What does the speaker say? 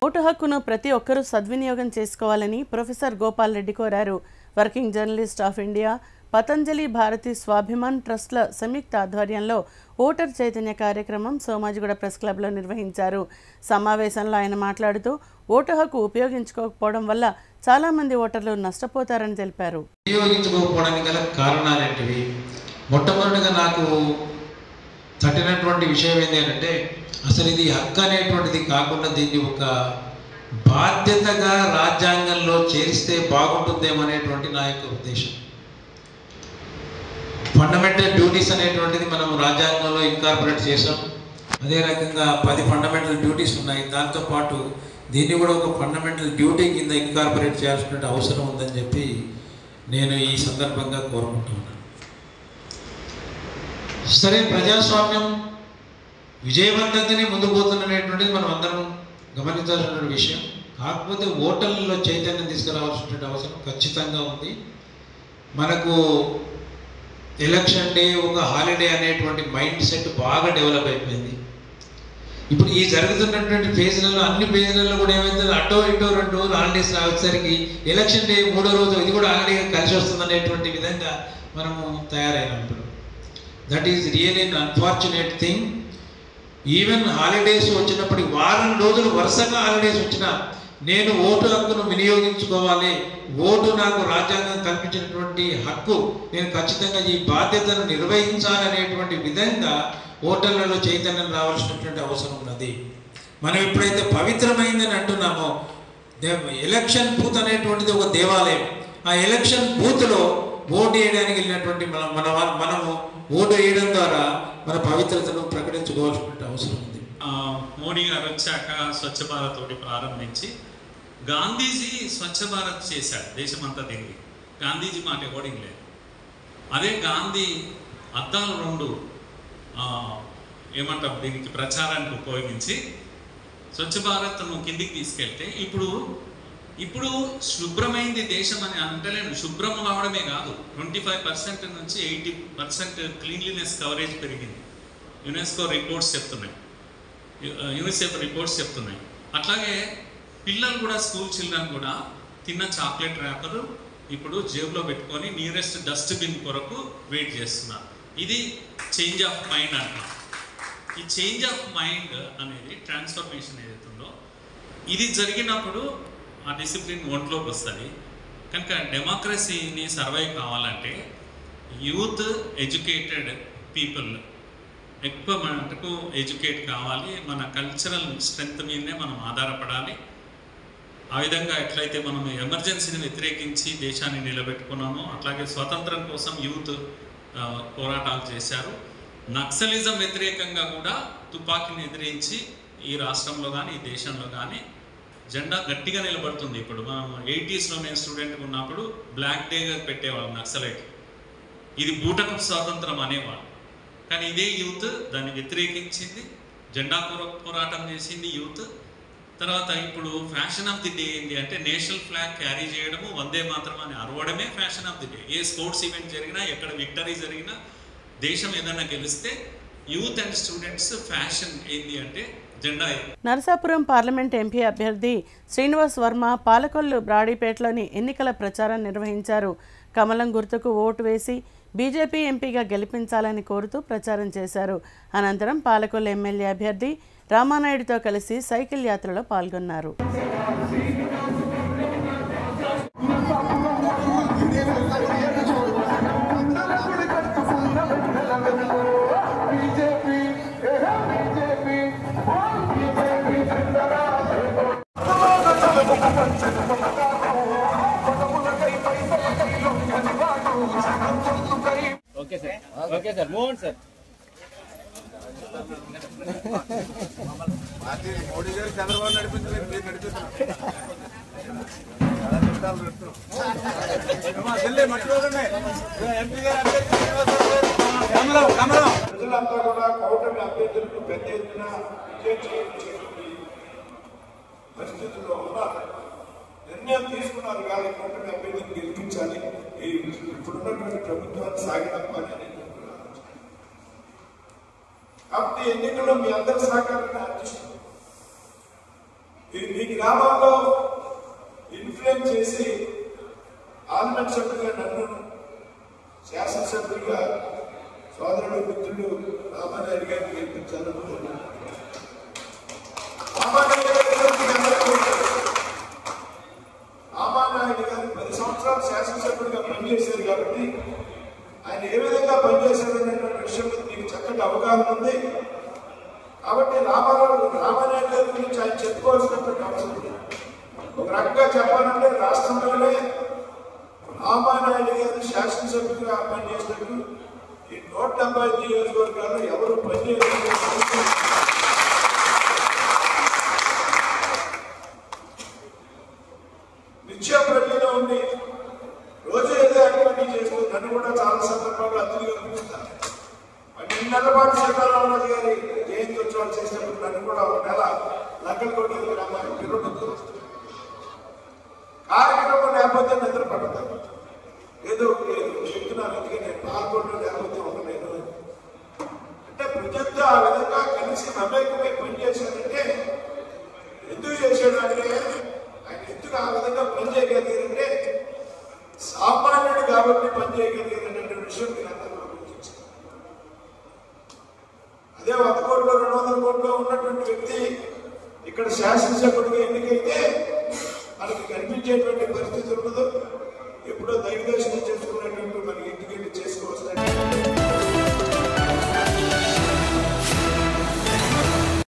Vote హక్కును ప్రతి ఒక్కరూ సద్వినియోగం చేసుకోవాలని ప్రొఫెసర్ గోపాల్ రెడ్డి కోరారు working journalist of India Patanjali Bharati Swabhiman ట్రస్ట్ల సంయుక్త ఆధ్వర్యంలో ఓటర్ చైతన్య కార్యక్రమం సోమాజిగూడ ప్రెస్ క్లబ్లో నిర్వహించారు సమావేశంలో ఆయన మాట్లాడుతూ ఓటు హక్కు ఉపయోగించుకోకపోవడం వల్ల చాలామంది ఓటర్లు నష్టపోతారని తెలిపారు వినియోగించుకోకపోవడానికి గల కారణాలేంటివి మొట్టమొదటిగా నాకు తట్టినటువంటి విషయం ఏంటి అంటే అసలు ఇది హక్కు అనేటువంటిది కాకుండా దీన్ని ఒక బాధ్యతగా రాజ్యాంగంలో చేరిస్తే బాగుంటుందేమో అనేటువంటి నా యొక్క ఉద్దేశం ఫండమెంటల్ డ్యూటీస్ అనేటువంటిది మనం రాజ్యాంగంలో ఇన్కార్పొరేట్ చేసాం అదే రకంగా పది ఫండమెంటల్ డ్యూటీస్ ఉన్నాయి దాంతోపాటు దీన్ని కూడా ఒక ఫండమెంటల్ డ్యూటీ కింద ఇన్కార్పొరేట్ చేయాల్సిన అవసరం ఉందని చెప్పి నేను ఈ సందర్భంగా కోరుకుంటున్నాను సరే ప్రజాస్వామ్యం విజయవంతంగానే ముందుకు పోతున్నటువంటిది మనం అందరం గమనించాల్సిన విషయం కాకపోతే ఓటర్లలో చైతన్యం తీసుకురావాల్సినటువంటి అవసరం ఖచ్చితంగా ఉంది మనకు ఎలక్షన్ డే ఒక హాలిడే అనేటువంటి మైండ్ సెట్ బాగా డెవలప్ అయిపోయింది ఇప్పుడు ఈ జరుగుతున్నటువంటి ఫేజ్లలో అన్ని ఫేజ్లలో కూడా ఏమైంది అటో ఇటో రెండు రోజులు హాలిడేస్ వచ్చేసరికి ఎలక్షన్ డే మూడో రోజు ఇది కూడా హాలిడే కలిసి వస్తుంది అనేటువంటి విధంగా మనము తయారైనాం ఇప్పుడు that is real in unfortunate thing even holidays వచ్చినప్పటి వారం రోజులు వరుసగా హాలిడేస్ వచ్చినా నేను ఓటు హక్కును వినియోగించుకోవాలి ఓటు నాకు రాజ్యాంగం కల్పించినటువంటి హక్కు నేను ఖచ్చితంగా ఈ బాధ్యతను నిర్వహించాలనేటువంటి విధంగా ఓటర్లలో చైతన్యం రావాల్సినటువంటి అవసరం ఉన్నది మనం ఎప్పుడైతే పవిత్రమైందని అంటున్నామో దే- ఎలక్షన్ బూత్ అనేటువంటిది ఒక దేవాలయం ఆ ఎలక్షన్ బూత్లో ఓటు వేయడానికి వెళ్ళినటువంటి మన మన మనము ఓటు వేయడం ద్వారా మన పవిత్రతను ప్రకటించుకోవాల్సిన అవసరం ఉంది ఆ, మోడీ గారు వచ్చాక స్వచ్ఛ భారత్ ఒకటి ప్రారంభించి గాంధీజీ స్వచ్ఛ భారత్ చేశాడు దేశమంతా తిరిగి గాంధీజీ మాట ఎవడం లేదు అదే గాంధీ అద్దాలు రెండు ఆ, ఏమంటాం దీనికి ప్రచారానికి ఉపయోగించి స్వచ్ఛ భారత్ను కిందికి తీసుకెళ్తే ఇప్పుడు ఇప్పుడు శుభ్రమైంది దేశం అని అంటలేను శుభ్రం కావడమే కాదు ట్వంటీ ఫైవ్ పర్సెంట్ నుంచి ఎయిటీ పర్సెంట్ క్లీన్లీనెస్ కవరేజ్ పెరిగింది యునెస్కో రిపోర్ట్స్ చెప్తున్నాయి యూనిసెఫ్ రిపోర్ట్స్ చెప్తున్నాయి అట్లాగే పిల్లలు కూడా స్కూల్ చిల్డ్రన్ కూడా తిన్న చాక్లెట్ ర్యాపర్ ఇప్పుడు జేబులో పెట్టుకొని నియరెస్ట్ డస్ట్బిన్ కొరకు వెయిట్ చేస్తున్నారు ఇది చేంజ్ ఆఫ్ మైండ్ అంటాం ఈ చేంజ్ ఆఫ్ మైండ్ అనేది ట్రాన్స్ఫర్మేషన్ ఏదైతే ఉందో ఇది జరిగినప్పుడు ఆ డిసిప్లిన్ ఒంట్లోకి వస్తుంది కనుక డెమోక్రసీని సర్వైవ్ కావాలంటే యూత్ ఎడ్యుకేటెడ్ పీపుల్ ఎక్కువ మటుకు ఎడ్యుకేట్ కావాలి మన కల్చరల్ స్ట్రెంగ్త్ మీదనే మనం ఆధారపడాలి ఆ విధంగా ఎట్లయితే మనం ఎమర్జెన్సీని వ్యతిరేకించి దేశాన్ని నిలబెట్టుకున్నామో అట్లాగే స్వతంత్రం కోసం యూత్ ఆ, పోరాటాలు చేశారు నక్సలిజం వ్యతిరేకంగా కూడా తుపాకీని ఎదిరించి ఈ రాష్ట్రంలో కానీ ఈ దేశంలో కానీ జెండా గట్టిగా నిలబడుతుంది ఇప్పుడు మనం ఎయిటీస్లో నేను స్టూడెంట్ ఉన్నప్పుడు బ్లాక్ డే పెట్టేవాళ్ళు నక్సలైట్ ఇది బూటకపు స్వాతంత్రం అనేవాళ్ళు కానీ ఇదే యూత్ దాన్ని వ్యతిరేకించింది జెండా పోరా పోరాటం చేసింది యూత్ తర్వాత ఇప్పుడు ఫ్యాషన్ ఆఫ్ ది డే ఏంటి అంటే నేషనల్ ఫ్లాగ్ క్యారీ చేయడము వందే మాత్రం అని అరవడమే ఫ్యాషన్ ఆఫ్ ది డే ఏ స్పోర్ట్స్ ఈవెంట్ జరిగినా ఎక్కడ విక్టరీ జరిగినా దేశం ఏదైనా గెలిస్తే యూత్ అండ్ స్టూడెంట్స్ ఫ్యాషన్ ఏంటి అంటే జెండా నరసాపురం పార్లమెంట్ ఎంపీ అభ్యర్థి శ్రీనివాస్ వర్మ పాలకొల్లు బ్రాడీపేటలోని ఎన్నికల ప్రచారం నిర్వహించారు కమలం గుర్తుకు ఓటు వేసి బీజేపీ ఎంపీగా గెలిపించాలని కోరుతూ ప్రచారం చేశారు అనంతరం పాలకొల్లు ఎమ్మెల్యే అభ్యర్థి రామానాయుడుతో కలిసి సైకిల్ యాత్రలో పాల్గొన్నారు okay sir okay sir move on sir Modi గారు చంద్రబాబు నడిపించలేదు మీరు నడిపిస్తున్నారు ఢిల్లీ మర్చిపోకండి ఎంపీ గారు అభ్యర్థి కమలం కమలం ప్రజలంతా కూడా కౌటమి అభ్యర్థులకు పెద్ద ఎత్తున విజయం చేయించేటువంటి పరిస్థితుల్లో ఉన్నారు నిర్ణయం తీసుకున్నారు కానీ కౌటమి అభ్యర్థిని గెలిపించాలి ఈ ఇప్పుడున్నటువంటి ప్రభుత్వాన్ని సాగినప్పని కాబట్టి ఎన్నికల్లో మీ అందరి సహకారాన్ని ఆర్జిస్తున్నాం ఈ మీ గ్రామాల్లో ఇన్ఫ్లుయెన్స్ చేసి పార్లమెంట్ సభ్యులుగా నన్ను శాసనసభ్యులుగా సోదరుడు మిత్రుడు రామానాయుడు గారిని గెలిపించాలనుకుంటున్నాను రామానాయుడు గారి గురించి మీ అందరికీ తెలుసు. రామానాయుడు గారు పది సంవత్సరాలు శాసనసభ్యుడిగా పనిచేశారు కాబట్టి ఆయన ఏ విధంగా పనిచేశారు అనేటువంటి విషయం మీద మీకు చక్కటి అవగాహన ఉంది కాబట్టి రామారావు రామానాయుడు గారి గురించి ఆయన చెప్పుకోవాల్సినటువంటి అవసరం ఉంది. ఒక రకంగా చెప్పాలంటే రాష్ట్రంలోనే రామానాయుడు గారు శాసనసభ్యులుగా పనిచేసినట్టు ఈ నూట డెబ్బై ఐదు నియోజకవర్గాల్లో ఎవరు పనిచేయలేదు నిత్యం ప్రజల్లో ఉండి రోజు ఏదో యాక్టివిటీ చేస్తూ నన్ను కూడా చాలా సందర్భాల్లో అతిథిగా పిలుస్తారు మరి ఈ నెల పాటు సీతారామరాజు గారి జయంతి ఉత్సవాలు చేసినప్పుడు నన్ను కూడా ఒక నెల లగ్గలకోట గ్రామానికి పిలుపుతుంది కార్యక్రమం లేకపోతే నిద్ర పడతాను ఏదో ఒకటి చెప్తున్నాను అందుకే నేను పాల్గొనడం లేకపోతే ఉండలేను అని. అంటే ప్రజలతో ఆ విధంగా కలిసి మమేకమై పనిచేశాడంటే ఎందుకు చేశాడు అంటే ఆయన ఎందుకు ఆ విధంగా పనిచేయగలిగారంటే సామాన్యుడు కాబట్టి పనిచేయగలిగారనే విషయం మీరు అందరూ కూడా గుర్తించారు అదే వంద కోట్లు రెండు వందల కోట్లు ఉన్నటువంటి వ్యక్తి ఇక్కడ శాసనసభ్యుడిగా ఎన్నికైతే మనకి కనిపించేటువంటి పరిస్థితి ఉండదు ఎప్పుడో దైవదర్శనం చేసుకునేటువంటి